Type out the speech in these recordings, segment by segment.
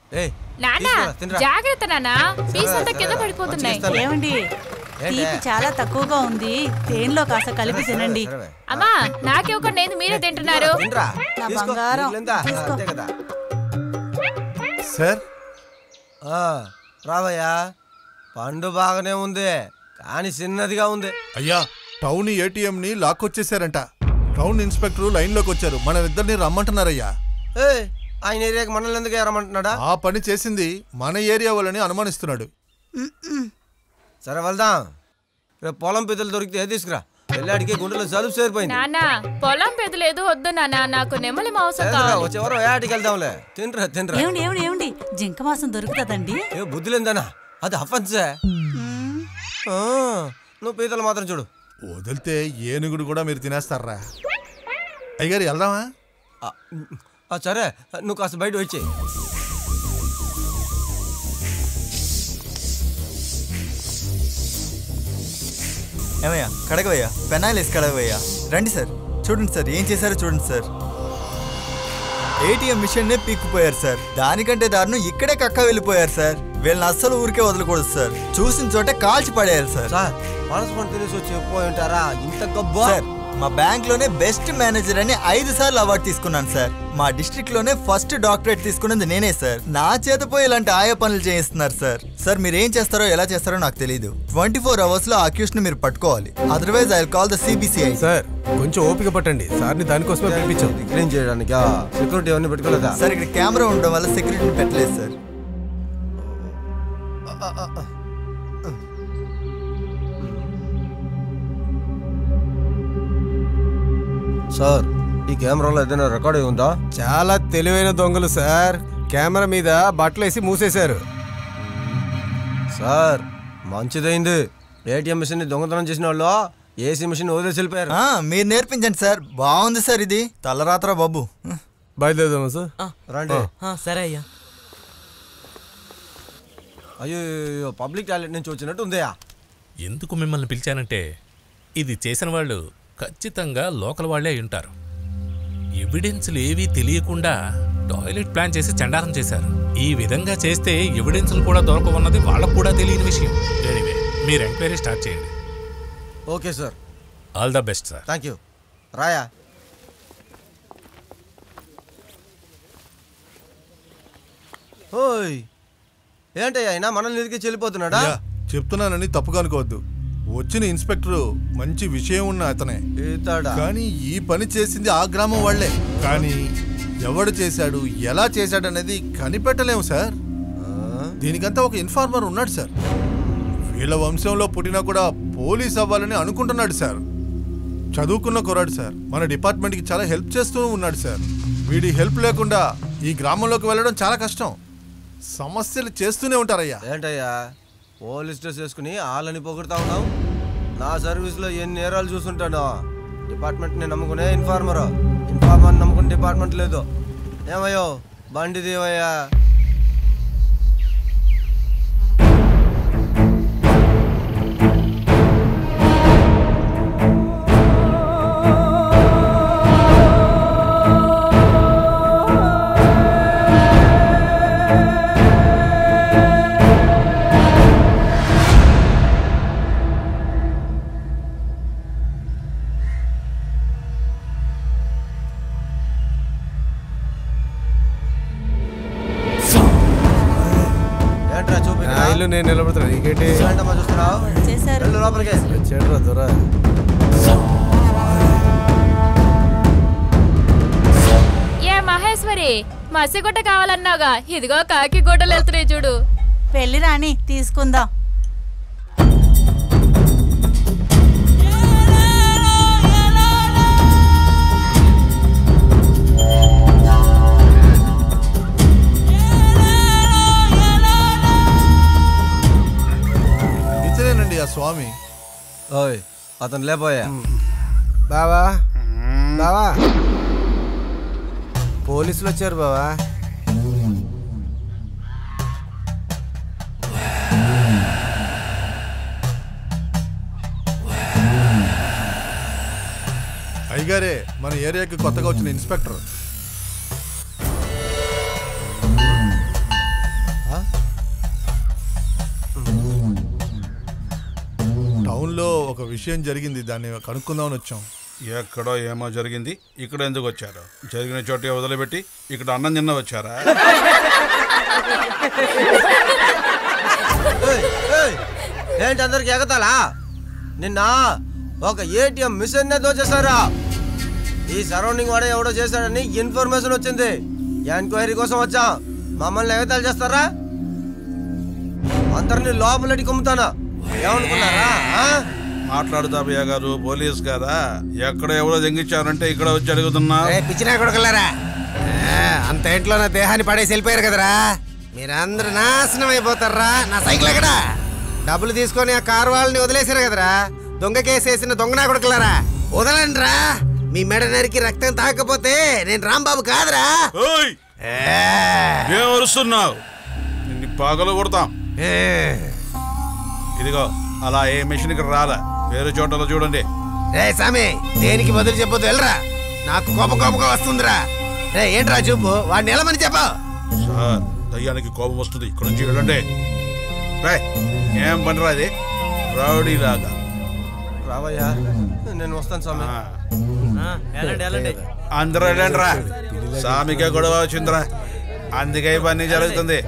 ఏయ్ నానా తీసుకురా, తినరా. జాగ్రత్త నానా పీస్ అంతా కింద సరేరా, పడిపోతున్నాయి మంచిగా ఇస్తాను. ఏమండి తీపి చాలా తక్కువగా ఉంది తేనెలో కాస్త కలిపి తినండి సరేవే. అమ్మా నాకివ్వకుండా నేను మీరే తింటున్నారు తినరా నా తీసుకో, బంగారం. మిగిలిందా? తీసుకో. అంతే కదా సార్ ఆ, రావయ్యా పండు బాగానే ఉంది కానీ చిన్నదిగా ఉంది అయ్యా టౌన్ ఏటీఎం ని లాక్కొచ్చేసారంట టౌన్ ఇన్స్పెక్టర్ లైన్ లోకి వచ్చారు మన ఇద్దరిని రమ్మంటున్నారయ్యా ఏయ్ ఆయన ఏరియాకి మనల్ని ఎందుకు ఏరమంటున్నాడా ఆ పని చేసింది మన ఏరియా వాళ్ళని అనుమానిస్తున్నాడు సరే వెళ్దాం రేపు పొలం పెద్దలు దొరికితే తీసుకురా వెళ్ళాడికి గుండెలో జలుబు చేరిపోయింది నానా పొలం పెదలేదు వద్దు నానా నాకు నెమ్మలి మాంసం సరేరా, కావాలి వచ్చే వారం ఏటికి వెళ్దాంలే తినరా తినరా ఏమండి ఏమండి ఏమండి జింక మాసం దొరుకుతుందండి ఏ బుద్ధి లేదనా అది అఫన్సే ఆ, నువ్వు పీతలు మాత్రం చూడు వదిలితే ఏనుగుడు కూడా మీరు తినేస్తారా అయ్యగారు వెళ్దామా ఆ, ఆ, సరే నువ్వు కాస్త బయట వచ్చి ఏమయ్యా కడగవయ్యా పెనాయిల్ వేసి కడగవయ్యా రండి సార్ చూడండి సార్ ఏం చేశారో చూడండి సార్ ఏటీఎం మిషన్నే పీక్కుపోయారు సార్ దానికంటే దారుణం ఇక్కడే కక్క వెళ్ళిపోయారు సార్ వీళ్ళని అస్సలు ఊరికే వదలకూడదు సార్ చూసిన చోటే కాల్చి పడేయాలి సార్ సార్ మనసు పంట తినేసి వచ్చి పోయి ఉంటారా ఇంత గబ్బా సార్ మా బ్యాంక్ లోనే బెస్ట్ మేనేజర్ అని ఐదు సార్లు అవార్డు తీసుకున్నాను సార్ మా డిస్ట్రిక్ట్ లోనే ఫస్ట్ డాక్టరేట్ తీసుకున్నది నేనే సార్ నా చేత పోయి ఇలాంటి ఆయా పనులు చేయిస్తున్నారు సార్ సార్ మీరు ఏం చేస్తారో ఎలా చేస్తారో నాకు తెలియదు ట్వంటీ ఫోర్ అవర్స్ లో అక్యూషన్ మీరు పట్టుకోవాలి otherwise I call the CBCI sir కొంచెం ఓపిక పట్టండి సార్ని దానికోసమే పిలిపించాం క్లీన్ చేయడానికి సెక్యూరిటీ అవన్నీ పెట్టుకోలేదా సార్ ఇక్కడ కెమెరా ఉండడం వల్ల సెక్యూరిటీని పెట్టలేదు సార్ సార్ ఈ కెమెరాలో ఏదైనా రికార్డ్ అయి ఉందా చాలా తెలివైన దొంగలు సార్ కెమెరా మీద బట్టలు వేసి మూసేశారు సార్ మంచిదైంది ఏటీఎం మిషన్ ని దొంగతనం చేసిన వాళ్ళు ఏసీ మిషన్ వదిలేసి వెళ్ళిపోయారు ఆ, మీరు నేర్పించండి సార్ బాగుంది సార్ ఇది తలరాత్రా బాబు బయలుదేరదామా సార్ రండి సరే అయ్యా అయ్యో పబ్లిక్ టాయిలెట్ నుంచి వచ్చినట్టు ఉందయా ఎందుకు మిమ్మల్ని పిలిచానంటే ఇది చేసిన వాళ్ళు ఖచ్చితంగా లోకల్ వాళ్ళే అయి ఉంటారు ఎవిడెన్స్లు ఏవీ తెలియకుండా టాయిలెట్ ప్లాన్ చేసి చండారం చేశారు ఈ విధంగా చేస్తే ఎవిడెన్స్లు కూడా దొరకవన్నది వాళ్ళకు కూడా తెలియని విషయం ఎనీవే మీరు ఎంక్వైరీ స్టార్ట్ చేయండి okay sir all the best sir thank you రాయా ఓయ్ ఏంటయ్యా ఆయన మనల్ని ఇదికి చెల్లిపోతున్నాడా అయ్యా చెప్తున్నానని తప్పుగా అనుకోవద్దు వచ్చిన ఇన్స్పెక్టర్ మంచి విషయం ఉన్న అతనే ఈతాడా కానీ ఈ పని చేసింది ఆ గ్రామం వాళ్లే కానీ ఎవడు చేశాడు ఎలా చేశాడు అనేది కనిపెట్టలేము సార్ దీనికంతా ఒక ఇన్ఫార్మర్ ఉన్నాడు సార్ వీళ్ళ వంశంలో పుట్టినా కూడా పోలీస్ అవ్వాలని అనుకుంటున్నాడు సార్ చదువుకున్న కుర్రాడు సార్ మన డిపార్ట్మెంట్కి చాలా హెల్ప్ చేస్తూ ఉన్నాడు సార్ వీడి హెల్ప్ లేకుండా ఈ గ్రామంలోకి వెళ్ళడం చాలా కష్టం సమస్యలు చేస్తూనే ఉంటారయ్యా ఏంటయ్యా పోలీస్ డ్రెస్ వేసుకుని వాళ్ళని పొగుడుతా ఉన్నావు నా సర్వీస్లో ఎన్ని నేరాలు చూస్తుంటాను డిపార్ట్మెంట్ని నమ్ముకునే ఇన్ఫార్మర్ ఇన్ఫార్మర్ నమ్ముకునే డిపార్ట్మెంట్ లేదు ఏమయ్యో బండి దేవయ్యా ఏంట్రా చూపి నా ఇల్లు నేను నిలబడుతున్నా నీకేంటి ఏంటమ్మా చూస్తున్నావు చేశారు వెళ్ళు లోపలికి చెడ్రా దొరా ఏ మహేశ్వరి మసిగుడ్డ కావాలన్నావుగా ఇదిగో కాకి గుడ్డలు వెళ్తున్నాయి చూడు పెళ్లి రాని తీసుకుందాం ఇతనేనండి ఆ స్వామి ఓయ్ అతను లేపోయా బావా బావా పోలీసులు వచ్చారు బావా అయ్యగారే మన ఏరియాకి కొత్తగా వచ్చిన ఇన్స్పెక్టర్ విషయం జరిగింది దాన్ని కనుక్కుందామని వచ్చాం ఎక్కడో ఏమో జరిగింది ఇక్కడ ఎందుకు వచ్చారు జరిగిన చోటే వదిలిపెట్టి ఇక్కడ అన్నం తిన్న వచ్చారా ఏయ్, ఏయ్, ఏంటి అందరికి ఎగతాలా నిన్న ఒక ఏటీఎం మిషన్ దోచేశారా ఈ సరౌండింగ్ వాడే ఎవడో చేశాడని ఇన్ఫర్మేషన్ వచ్చింది ఎంక్వైరీ కోసం వచ్చా మమ్మల్ని ఎగతాలు చేస్తారా అందరినీ లోపలటి కుమ్ముతానా ఏమనుకున్నారా ఆ? మాట్లాడుతాబయ్య గారు పోలీస్ గారా ఎక్కడ ఎవరో దెంగిచ్చారంటే ఇక్కడ వచ్చి అడుగుతున్నా రే పిచ్చినా కొడుకులారా ఆ, అంత ఇంట్లో నా దేహాన్ని పడేసి వెళ్ళిపోయారు కదరా మీరందరూ నాశనం అయిపోతారా నా సైకిల్ ఎక్కడా డబ్బులు తీసుకొని ఆ కారు వాళ్ళని వదిలేశారు కదరా దొంగ కేసేసిన దొంగ నా కొడుకులారా వదలండి రా మీ మెడ నరికి రక్తం తాకపోతే నేను రాంబాబు కాదురా ఓయ్ ఏ, ఏం అరుస్తున్నావు నిన్ను పగలు కొడతాం ఏ. ఇదిగో అలా ఏ మిషన్కి రాలా వేరే చోటలో చూడండి రే సామి దేనికి బదులు చెప్పొద్దు వెళ్ళరా నాకు కోపం కోపంగా వస్తుందిరా రే ఏంట్రా చూపు వాడిని నిలమని చెప్పావు సార్ దయ్యానికి కోపం వస్తుంది ఇక్కడ నుంచి వెళ్ళండి రేయ్, ఏం పనిరా ఇది రౌడీలాగా రావయ్యా నేను వస్తాను స్వామి ఆ. అందరూ వెళ్ళండి రా సామికే గొడవ వచ్చిందిరా అందుకే ఇవన్నీ జరుగుతుంది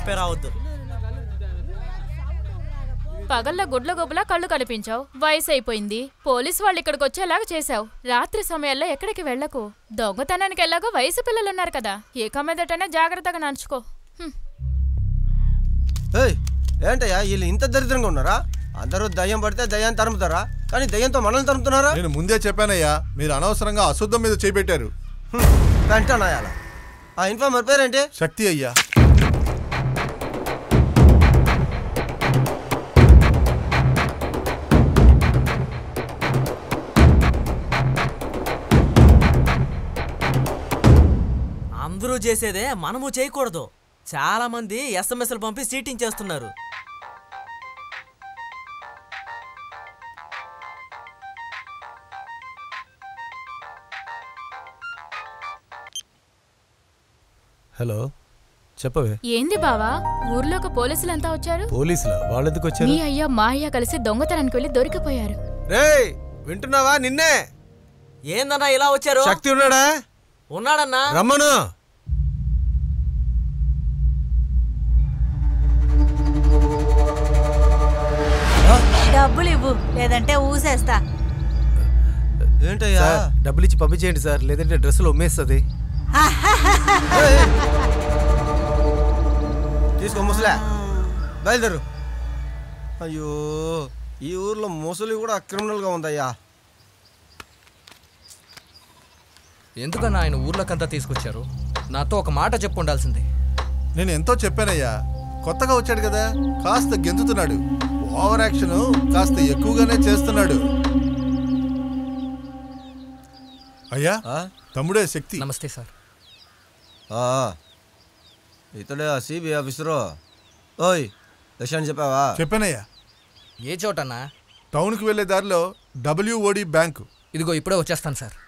పగల్లో గుడ్ల గుబులా కళ్ళు కనిపించావు వయసు అయిపోయింది పోలీసు వాళ్ళు ఇక్కడికి వచ్చేలాగా చేశావు రాత్రి సమయాల్లో ఎక్కడికి వెళ్ళకు దొంగతనానికి వెళ్ళాక వయసు పిల్లలు ఉన్నారు కదా ఏక మీదటైనా జాగ్రత్తగా నడుచుకో హ్మ్. ఏయ్ ఏంటయ్యా వీళ్ళు ఇంత దరిద్రంగా ఉన్నారా అందరూ దయ్యం పడితే దయ్యాన్ని తరుముతారా కానీ దయ్యంతో మనల్ని తరుముతున్నారా నేను ముందే చెప్పానయ్యా మీరు అనవసరంగా అశుద్ధం మీద చేపెట్టారు వెంటనాయాల ఆ ఇన్ఫార్మర్ పేరేంటి శక్తి అయ్యా అందరూ చేసేదే మనము చేయకూడదు చాలా మంది ఎస్ఎంఎస్లు పంపి సీటింగ్ చేస్తున్నారు హలో చెప్పవే ఏంది బావా ఊర్లోకి పోలీసులంతా వచ్చారు పోలీసులా వాళ్ళెందుకు వచ్చారు మీ అయ్య మా అయ్య కలిసి దొంగతనానికి వెళ్ళి దొరికిపోయారు రేయ్ వింటున్నావా నిన్నే ఏందన్నా ఇలా వచ్చారు శక్తి ఉన్నాడా ఉన్నాడన్నా రమ్మను డబ్బులు ఇవ్వు లేదంటే ఊసేస్తా ఏంటయ్యా సార్ డబ్బులు ఇచ్చి పంపించేయండి సార్ లేదంటే డ్రెస్సులు ఉమ్మేస్తుంది ఏయ్, ఏయ్. తీసుకో ముసలే బయలుదేరు అయ్యో ఈ ఊర్లో ముసలి కూడా క్రిమినల్గా ఉందయ్యా ఎందుకన్నా ఆయన ఊర్లోకంతా తీసుకొచ్చారు నాతో ఒక మాట చెప్పు ఉండాల్సింది నేను ఎంతో చెప్పానయ్యా కొత్తగా వచ్చాడు కదా కాస్త గెంతుతున్నాడు ఓవర్ యాక్షన్ కాస్త ఎక్కువగానే చేస్తున్నాడు అయ్యా ఆ? తమ్ముడే శక్తి నమస్తే సార్ ఆ, ఇతడే ఆ సిబిఐ ఆఫీసరు ఓయ్ విషయాన్ని చెప్పావా చెప్పానయ్యా ఏ చోటన్నా టౌన్కి వెళ్ళే దారిలో డబ్ల్యూఓడి బ్యాంకు ఇదిగో ఇప్పుడే వచ్చేస్తాను సార్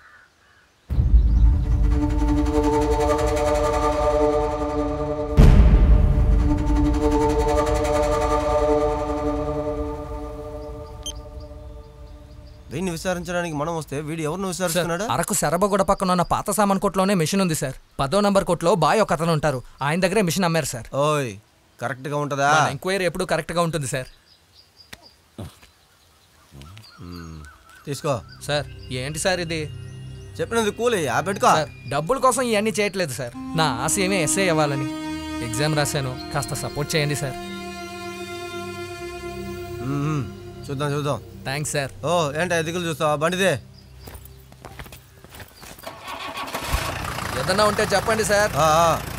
వీడిని విచారించడానికి మనం వస్తే వీడు ఎవరిని సార్ విచారిస్తున్నాడు అరకు శరబగూడ పక్కన ఉన్న పాత సామాన్ కొట్లోనే మిషన్ ఉంది సార్ పదో నంబర్ కొట్లో బాయ్ ఒక అతను ఉంటారు ఆయన దగ్గరే మిషన్ అమ్మారు సార్ ఓయ్ కరెక్ట్గా ఉంటుందా మన ఎంక్వైరీ ఎప్పుడు కరెక్ట్గా ఉంటుంది సార్ తీసుకో సార్ ఏంటి సార్ ఇది చెప్పినది కూలయ్యా పెట్టుకో సార్ డబ్బుల కోసం ఇవన్నీ చేయట్లేదు సార్ నా ఆశ ఏమీ ఎస్ఐ అవ్వాలని ఎగ్జామ్ రాశాను కాస్త సపోర్ట్ చేయండి సార్ మ్మ్. చూద్దాం చూద్దాం థ్యాంక్స్ సార్ ఓ ఏంటి ఎదుగులు చూస్తావా బండిదే ఏదన్నా ఉంటే చెప్పండి సార్ ఆ, ఆ.